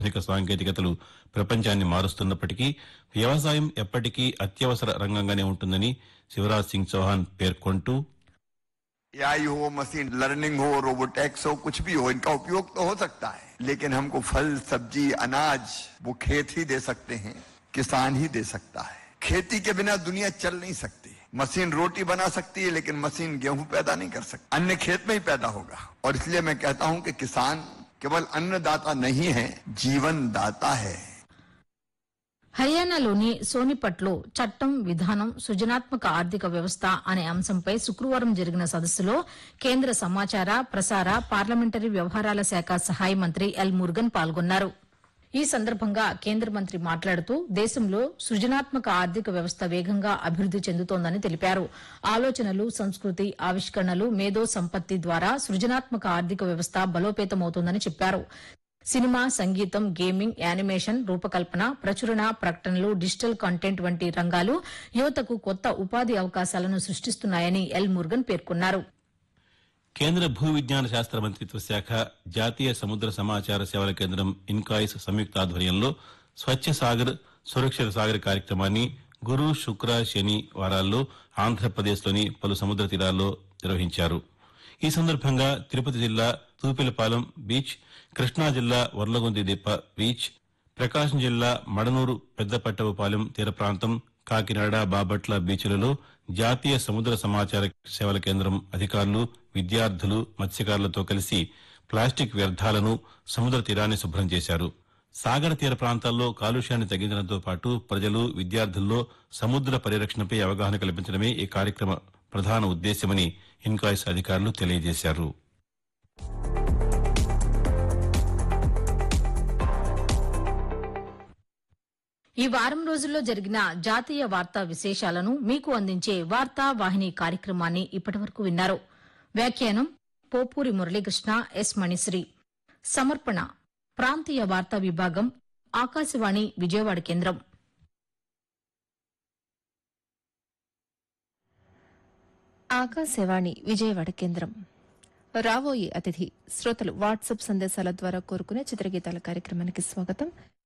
ఆధునిక సాంకేతికతలు ప్రపంచాన్ని మారుస్తున్నప్పటికీ వ్యవసాయం ఎప్పటికీ అత్యవసర రంగంగానే ఉంటుందని శివరాజ్ సింగ్ చౌహాన్ పేర్కొంటూ एआई हो मशीन लर्निंग हो रोबोटेक्स हो कुछ भी हो इनका उपयोग तो हो सकता है लेकिन हमको फल सब्जी अनाज वो खेत ही दे सकते हैं किसान ही दे सकता है खेती के बिना दुनिया चल नहीं सकती मशीन रोटी बना सकती है लेकिन मशीन गेहूं पैदा नहीं कर सकती अन्न खेत में ही पैदा होगा और इसलिए मैं कहता हूं कि किसान केवल अन्नदाता नहीं है जीवन दाता है హర్యానాలోని సోనిపట్లో చట్టం విధానం సృజనాత్మక ఆర్థిక వ్యవస్థ అనే అంశంపై శుక్రవారం జరిగిన సదస్సులో కేంద్ర సమాచార ప్రసార పార్లమెంటరీ వ్యవహారాల శాఖ సహాయ మంత్రి ఎల్ మురుగన్ పాల్గొన్నారు ఈ సందర్భంగా కేంద్ర మంత్రి మాట్లాడుతూ దేశంలో సృజనాత్మక ఆర్థిక వ్యవస్థ వేగంగా అభివృద్ది చెందుతోందని తెలిపారు ఆలోచనలు సంస్కృతి ఆవిష్కరణలు మేధో సంపత్తి ద్వారా సృజనాత్మక ఆర్థిక వ్యవస్థ బలోపేతమవుతోందని చెప్పారు సినిమా సంగీతం గేమింగ్ యానిమేషన్ రూపకల్పన ప్రచురణ ప్రకటనలు డిజిటల్ కంటెంట్ వంటి రంగాలు యువతకు కొత్త ఉపాధి అవకాశాలను సృష్టిస్తున్నాయని ఎల్ మురుగన్ పేర్కొన్నారు కేంద్ర భూ విజ్ఞాన శాస్త్ర మంత్రిత్వ శాఖ జాతీయ సముద్ర సమాచార సేవల కేంద్రం ఇన్కాయిస్ సంయుక్త ఆధ్వర్యంలో స్వచ్ఛ సాగర్ సురక్షిత సాగర్ కార్యక్రమాన్ని గురు శుక్ర శని వారాల్లో ఆంధ్రప్రదేశ్లోని పలు సముద్ర తీరాల్లో నిర్వహించారు ఈ సందర్భంగా తిరుపతి జిల్లా తూపిలపాలెం బీచ్ కృష్ణా జిల్లా వర్లగొంది దీప బీచ్ ప్రకాశం జిల్లా మడనూరు పెద్దపట్టవపాలెం తీర ప్రాంతం కాకినాడ బాపట్ల బీచ్లలో జాతీయ సముద్ర సమాచార సేవల కేంద్రం అధికారులు విద్యార్థులు మత్స్యకారులతో కలిసి ప్లాస్టిక్ వ్యర్థాలను సముద్ర తీరాన్ని శుభ్రం చేశారు సాగర తీర ప్రాంతాల్లో కాలుష్యాన్ని తగ్గించడంతో పాటు ప్రజలు విద్యార్థుల్లో సముద్ర పరిరక్షణపై అవగాహన కల్పించడమే ఈ కార్యక్రమ ప్రధాన ఉద్దేశ్యమని ఇన్కాయిస్ అధికారులు తెలియజేశారు ఈ వారం రోజుల్లో జరిగిన జాతీయ వార్తా విశేషాలను మీకు అందించే వార్తా వాహిని కార్యక్రమాన్ని ఇప్పటివరకు విన్నారు వ్యాఖ్యానం పోపూరి మురళీకృష్ణ ఎస్ మణిశ్రీ సమర్పణ ప్రాంతీయ వార్తా విభాగం ఆకాశవాణి విజయవాడ కేంద్రం ఆకాశవాణి విజయవాడ కేంద్రం రాబోయే అతిథి శ్రోతలు వాట్సాప్ సందేశాల ద్వారా కోరుకునే చిత్రగీతాల కార్యక్రమానికి స్వాగతం